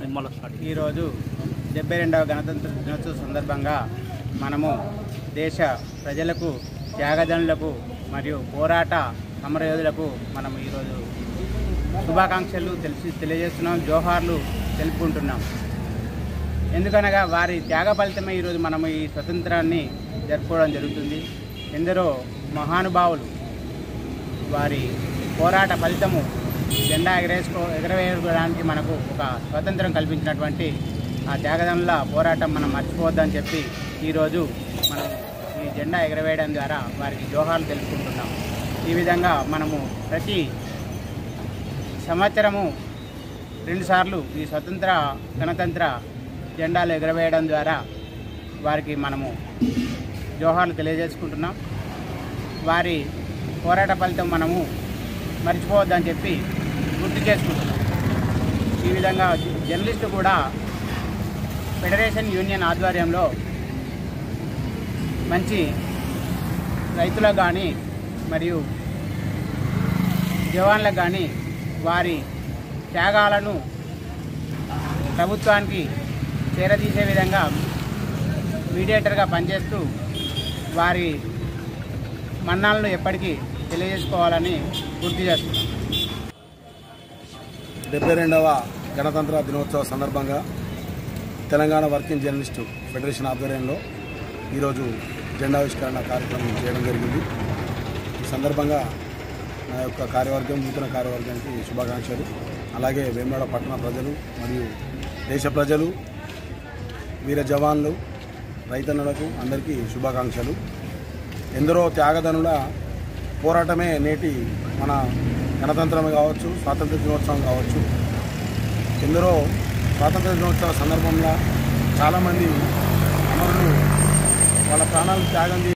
మళ్ళీ స్టార్ట్ ఈరోజు డెబ్బై రెండవ గణతంత్ర దినోత్సవ సందర్భంగా మనము దేశ ప్రజలకు త్యాగదనులకు మరియు పోరాట సమరయోధులకు మనం ఈరోజు శుభాకాంక్షలు తెలిసి తెలియజేస్తున్నాం జోహార్లు తెలుపుకుంటున్నాం ఎందుకనగా వారి త్యాగ ఫలితమే ఈరోజు మనం ఈ స్వతంత్రాన్ని జరుపుకోవడం జరుగుతుంది ఎందరో మహానుభావులు వారి పోరాట ఫలితము జెండా ఎగరేసుకో ఎగరవేయడానికి మనకు ఒక స్వతంత్రం కల్పించినటువంటి ఆ త్యాగదనుల పోరాటం మనం మర్చిపోవద్దని చెప్పి ఈరోజు మనం ఈ జెండా ఎగరవేయడం ద్వారా వారికి జోహార్లు తెలుపుకుంటున్నాం ఈ విధంగా మనము ప్రతి సంవత్సరము రెండుసార్లు ఈ స్వతంత్ర గణతంత్ర జెండాలు ఎగరవేయడం ద్వారా వారికి మనము జోహార్లు తెలియజేసుకుంటున్నాం వారి పోరాట ఫలితం మనము మర్చిపోవద్దని చెప్పి గుర్తు చేసుకుంటున్నాం ఈ విధంగా జర్నలిస్టు కూడా ఫెడరేషన్ యూనియన్ ఆధ్వర్యంలో మంచి రైతులకు కానీ మరియు జవాన్లకు కానీ వారి త్యాగాలను ప్రభుత్వానికి చేరదీసే విధంగా మీడియేటర్గా పనిచేస్తూ వారి మన్నాలను ఎప్పటికీ తెలియజేసుకోవాలని గుర్తు చేస్తున్నాం డెబ్బై రెండవ గణతంత్ర దినోత్సవ సందర్భంగా తెలంగాణ వర్కింగ్ జర్నలిస్టు ఫెడరేషన్ ఆధ్వర్యంలో ఈరోజు జెండావిష్కరణ కార్యక్రమం చేయడం జరిగింది ఈ సందర్భంగా నా యొక్క కార్యవర్గం నూతన కార్యవర్గానికి శుభాకాంక్షలు అలాగే వేమనాడ పట్టణ ప్రజలు మరియు దేశ ప్రజలు వీర జవాన్లు రైతన్నులకు అందరికీ శుభాకాంక్షలు ఎందరో త్యాగదనుల పోరాటమే నేటి మన గణతంత్రం కావచ్చు స్వాతంత్ర దినోత్సవం కావచ్చు ఎందరో స్వాతంత్ర దినోత్సవ సందర్భంలో చాలామంది అమరులు వాళ్ళ ప్రాణాలు త్యాగం చేసి